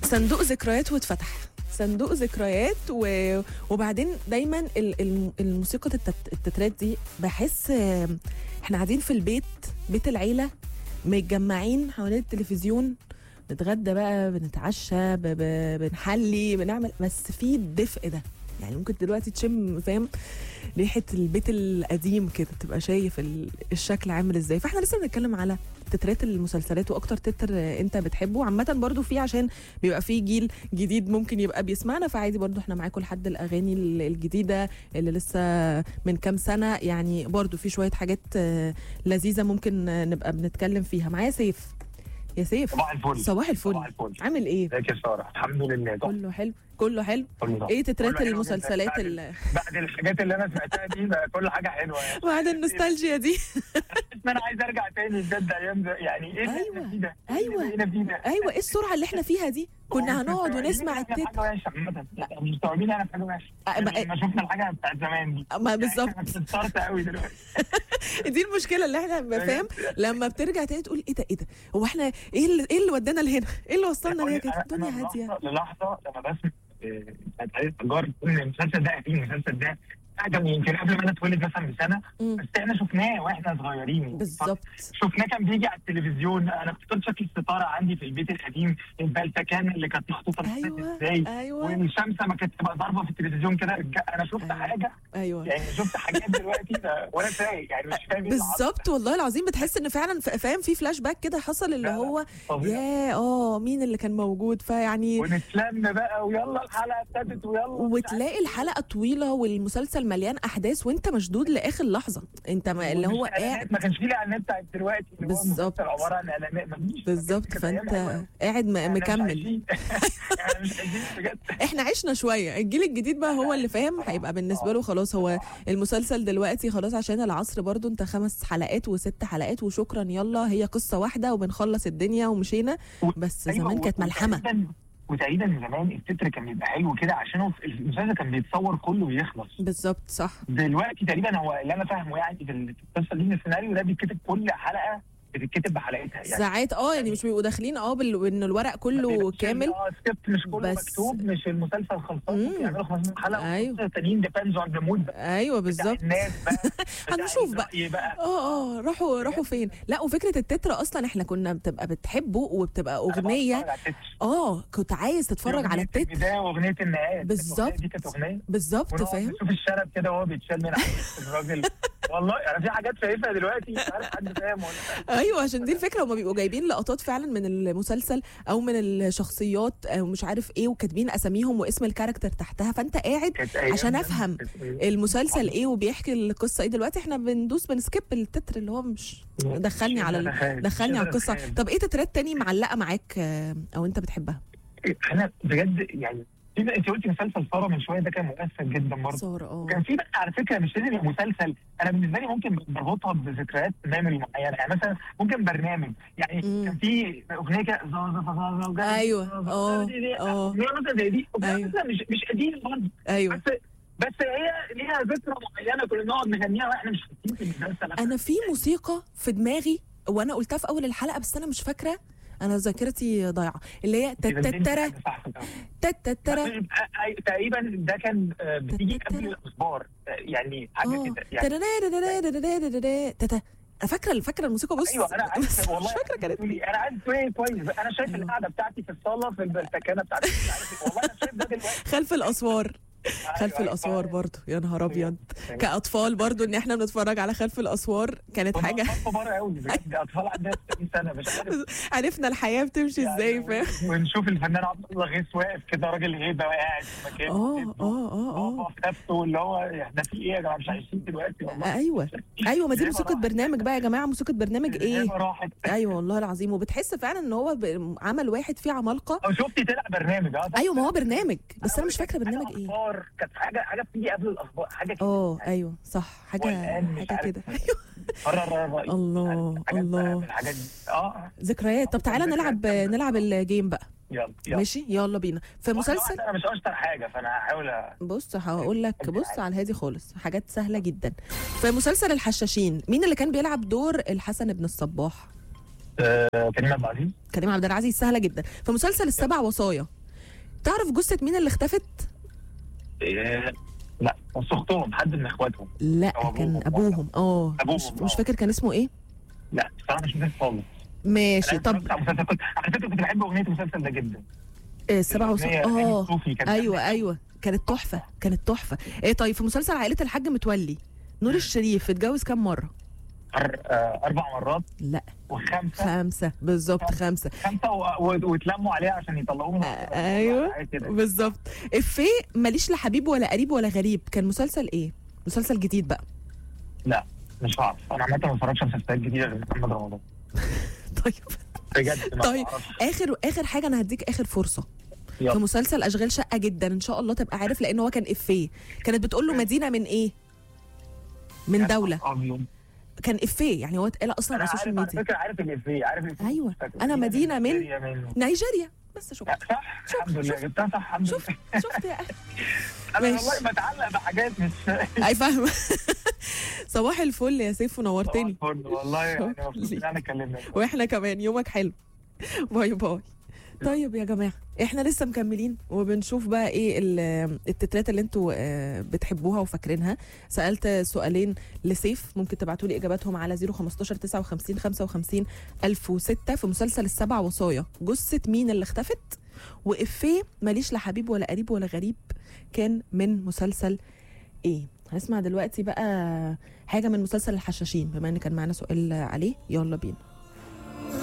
صندوق ذكريات واتفتح صندوق ذكريات و... وبعدين دايما ال- الم- الموسيقى التت... التترات دي بحس آه، احنا قاعدين في البيت بيت العيله متجمعين حوالين التلفزيون نتغدى بقى بنتعشى ب... ب... بنحلي بنعمل بس في الدفء ده يعني ممكن دلوقتي تشم فاهم ريحه البيت القديم كده تبقى شايف ال- الشكل عامل ازاي فاحنا لسه بنتكلم على تترات المسلسلات واكتر تتر انت بتحبه عامه برضو في عشان بيبقى في جيل جديد ممكن يبقى بيسمعنا فعادي برضو احنا معاكم لحد الاغاني ال- الجديده اللي لسه من كام سنه يعني برضو في شويه حاجات آه، لذيذه ممكن آه، نبقى بنتكلم فيها معايا سيف يا سيف صباح الفل صباح الفل صباح الفل عامل ايه ازيك يا ساره الحمد لله تحفة. كله حلو كله حلو كله تحفة. ايه تترات كله حلو جداً. المسلسلات بعد- ال- بعد الحاجات اللي انا سمعتها دي بقى كل حاجه حلوه يعني بعد النوستالجيا دي ما انا عايز ارجع تاني بجد ايام ده يعني ايه اللي أيوة. احنا فيه ده؟ أيوة. ايه اللي بقينا فيه ده؟ ايوه ايه السرعه اللي احنا فيها دي كنا هنقعد ونسمع التتر التتر حاجه وحشه عامه لا مش مستوعبين انا في حاجه وحشه أه، ما- يعني ما شفنا الحاجه بتاعت زمان دي ما بالظبط اتأثرت قوي دلوقتي دي المشكله اللي احنا بنبقى فاهم لما بترجع تاني تقول ايه ده ايه ده هو احنا ايه اللي ايه اللي ودانا لهنا ايه اللي وصلنا لهنا كده أنا- الدنيا أنا هاديه للحظة- للحظه لما بسمع آه، بتاعت علي التجار ان المسلسل ده قديم المسلسل ده حاجه يمكن قبل ما انا اتولد مثلا بسنه مم. بس احنا شفناه واحنا صغيرين بالظبط شفناه كان بيجي على التلفزيون انا افتكرت شكل الستاره عندي في البيت القديم البلتكان اللي كانت محطوطه في البيت ايوه ازاي ايوه والشمسه ما كانت تبقى ضاربه في التلفزيون كده الج- انا شفت أيوة. حاجه ايوه يعني شفت حاجات دلوقتي ده وانا سايق يعني مش فاهم إيه اللي حصل. بالظبط والله العظيم بتحس ان فعلا ف- فاهم في فلاش باك كده حصل اللي لا، لا، هو فظيع. يا اه مين اللي كان موجود فيعني ونتلم بقى ويلا الحلقه ابتدت ويلا وتلاقي الحلقه طويله والمسلسل مليان احداث وانت مشدود لاخر لحظه انت ما اللي هو ومش إعلانات، قاعد ما كانش فيه الاعلانات بتاعت دلوقتي اللي هو بالظبط. المسلسل عباره عن اعلانات ما فيش بالظبط كانت فانت أيام حلوة. قاعد م- إحنا مش مكمل عايشين. احنا مش عايشين بجد احنا عشنا شويه الجيل الجديد بقى هو اللي فاهم هيبقى بالنسبه له خلاص هو المسلسل دلوقتي خلاص عشان العصر برضو انت خمس حلقات وست حلقات وشكرا يلا هي قصه واحده وبنخلص الدنيا ومشينا بس أيوة، زمان كانت و- ملحمه وتقريباً- وتقريبا زمان التتر كان بيبقى حلو كده عشان هو في- المسلسل كان بيتصور كله ويخلص بالظبط صح دلوقتي تقريبا هو اللي انا فاهمه يعني في ال- في القصه دي ان السيناريو ده بيتكتب كل حلقه بتتكتب بحلقتها يعني ساعات اه يعني مش بيبقوا داخلين اه بال- ان الورق كله كامل اه سكريبت مش كله بس- مكتوب مش المسلسل خلصان مم. ممكن يعملوا 15 حلقه أيوة. والقصة التانيين ديبيندز اون ذا مود ايوه بالظبط الناس بقى بتاع هنشوف بقى. الرأي بقى اه اه راحوا راحوا فين لا وفكره التتر اصلا احنا كنا بتبقى بتحبه وبتبقى اغنيه اه كنت عايز تتفرج على التتر البدايه واغنيه النهايه بالظبط. دي كانت اغنيه بالظبط ونقعد فاهم نشوف الشنب كده وهو بيتشال من على وش الراجل والله انا في حاجات شايفها دلوقتي مش عارف حد فاهم ولا لا. ايوه عشان دي الفكره هما بيبقوا جايبين لقطات فعلا من المسلسل او من الشخصيات او مش عارف ايه وكاتبين اساميهم واسم الكاركتر تحتها فانت قاعد كانت أيام عشان زمان. افهم كانت أيام. المسلسل ايه وبيحكي القصه ايه دلوقتي احنا بندوس بنسكيب التتر اللي هو مش دخلني على ال... متخيل. دخلني على مش القصه متخيل. طب ايه تترات تاني معلقه معاك آه، او انت بتحبها انا بجد يعني في- انت قلتي مسلسل ساره من شويه ده كان مؤثر جدا برضه ساره اه وكان في بقى على فكره مش لازم يبقى مسلسل انا بالنسبه لي ممكن بربطها بذكريات ميموري معينه يعني مثلا ممكن برنامج يعني مم. كان في اغنيه كده زازا فازازا وجا- أيوة. زازا آه. دي- دي- آه. اغنيه مثلا زي دي أغنية أيوة. مثلا مش مش قديمه برضه ايوه بس بس هي ليها ذكرى معينه كنا نقعد نغنيها واحنا مش فاكرين في المسلسل انا في موسيقى في دماغي وانا قلتها في اول الحلقه بس انا مش فاكره انا ذاكرتي ضايعه اللي هي تتترا تتترا تقريبا ده كان آه، بتيجي قبل الاخبار آه، يعني حاجه اه كده يعني ترارارارارارارارارا. تتا انا فاكره فاكره الموسيقى بص ايوه انا بس عارف والله مش فاكره كانت تقولي انا عارف ايه كويس انا شايف أيوة. القعده بتاعتي في الصاله في البلتكانه بتاعتي مش عارف إيه. والله انا شايف ده دلوقتي خلف الاسوار خلف أيوة، الاسوار أيوة. برضو يا نهار ابيض أيوة. كاطفال برضو ان احنا بنتفرج على خلف الاسوار كانت هم حاجه أطفال كبار قوي بجد اطفال عندها 60 سنه مش عارف عرفنا الحياه بتمشي ازاي يعني فاهم ونشوف الفنان عبد الله غيث واقف كده راجل هيبه قاعد في مكانه اه كده. اه اه اه هو في نفسه اللي هو احنا في ايه يا جماعه مش عايشين دلوقتي والله ايوه ايوه ما دي الهيبة موسيقى راحت. برنامج بقى يا جماعه موسيقى برنامج ايه الهيبة راحت ايوه والله العظيم وبتحس فعلا ان هو ب- عمل واحد فيه عمالقه او شفتي طلع برنامج اه ايوه ما هو برنامج بس انا مش فاكره كانت برنامج حاجة ايه أخبار، كانت حاجه حاجه بتيجي قبل الاخبار حاجه كده اه ايوه صح حاجه والآن مش حاجه عارف كده إيه. قرر الرئيس الله حاجات بقى الله من الحاجات دي اه ذكريات طب تعالى نلعب نلعب الجيم بقى يلا يلا ماشي يلا بينا في واحدة مسلسل واحدة، انا مش اشطر حاجه فانا هحاول أ- بص هقول لك بص على الهادي خالص حاجات سهله جدا في مسلسل الحشاشين مين اللي كان بيلعب دور الحسن بن الصباح آه، كريم عبد العزيز كريم عبد العزيز سهله جدا في مسلسل السبع وصايا تعرف جثه مين اللي اختفت إيه لا بس اختهم حد من اخواتهم لا هو كان أبوهم. ابوهم اه أبوهم، مش, مش آه. فاكر كان اسمه ايه لا بصراحه مش فاكر خالص ماشي أنا طب اتفرجت على المسلسل كنت على فكره كنت بحب اغنيه المسلسل ده جدا آه، السبعة وصف الأغنية أغاني اه الصوفي كانت ايوه ايوه كانت تحفه كانت تحفه ايه طيب في مسلسل عائله الحاج متولي نور الشريف اتجوز كام مره أر- آه، اربع مرات لا وخمسه خمسه بالظبط خمسه خمسه و- و- واتلموا عليها عشان يطلعوه من آه، أيوة. حاجات كده. بالظبط افيه ماليش لا حبيب ولا قريب ولا غريب كان مسلسل ايه مسلسل جديد بقى لا مش هعرف انا عامه ما بتفرجش على مسلسلات جديده غير محمد رمضان طيب بجد ما طيب. بعرفش. اخر اخر حاجه انا هديك اخر فرصه في يلا. مسلسل اشغال شقه جدا ان شاء الله تبقى عارف لان هو كان افيه كانت بتقول له مدينه من ايه من دوله أبيض. كان افيه يعني هو اتقال اصلا انا على عارف السوشيال على ميديا فكره عارف الافيه عارف الافيه أيوة. مش فاكر. أنا مدينة من- نيجيريا من نيجيريا بس شكرا لا، صح الحمد لله شوف. جبتها صح الحمد شفت لله شفت يا أخي انا ماشي. والله بتعلق بحاجات مش اي فاهمه صباح الفل يا سيف ونورتني والله يعني شكراً مبسوط ان ليك. احنا اتكلمنا واحنا كمان يومك حلو باي باي طيب يا جماعه احنا لسه مكملين وبنشوف بقى ايه ال- التترات اللي انتوا آه، بتحبوها وفاكرينها سالت سؤالين لسيف ممكن تبعتوا لي اجاباتهم على 015 59 55 1006 في مسلسل السبع وصايا جثه مين اللي اختفت وافيه ماليش لا حبيب ولا قريب ولا غريب كان من مسلسل ايه هنسمع دلوقتي بقى حاجه من مسلسل الحشاشين بما ان كان معانا سؤال عليه يلا بينا